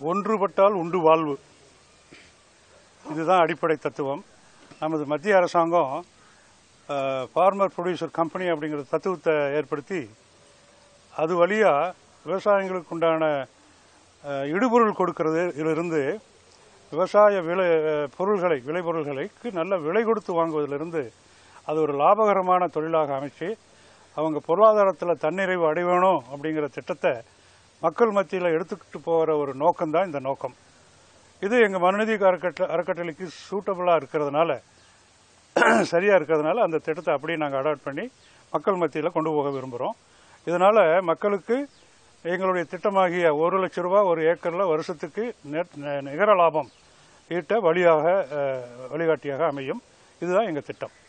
ஒன்றுபட்டால் உண்டு வாழ்வு இதுதான் அடிப்படை தத்துவம் நமது மத்திய அரசாங்கம் ஃபார்மர் ப்ரொடியூசர் கம்பெனி அப்படிங்கிற தத்துவத்தை ஏற்படுத்தி அது வழியாக விவசாயிகளுக்கு உண்டான அஹ், இடுபொருள் கொடுக்கறது இதிலிருந்து விவசாய விளை அஹ், பொருள்களை விளைபொருள்களுக்கு நல்ல விலை கொடுத்து வாங்குவதிலிருந்து அது ஒரு லாபகரமான தொழிலாக அமைச்சு அவங்க பொருளாதாரத்தில் தன்னிறைவு அடையணும் அப்படிங்கிற திட்டத்தை மக்கள் மத்தியில் எடுத்துக்கிட்டு போகிற ஒரு நோக்கம்தான் இந்த நோக்கம் இது எங்கள் மனுநீதி அறக்கட்டளை அறக்கட்டளைக்கு சூட்டபுளாக இருக்கிறதுனால சரியாக இருக்கிறதுனால அந்த திட்டத்தை அப்படியே நாங்கள் அடாப்ட் பண்ணி மக்கள் மத்தியில் கொண்டு போக விரும்புகிறோம் இதனால் மக்களுக்கு எங்களுடைய திட்டமாகிய ஒரு லட்ச ரூபா ஒரு ஏக்கரில் வருஷத்துக்கு நெட்- ந- நிகர லாபம் ஈட்ட வழியாக அஹ், வழிகாட்டியாக அமையும் இதுதான் எங்கள் திட்டம்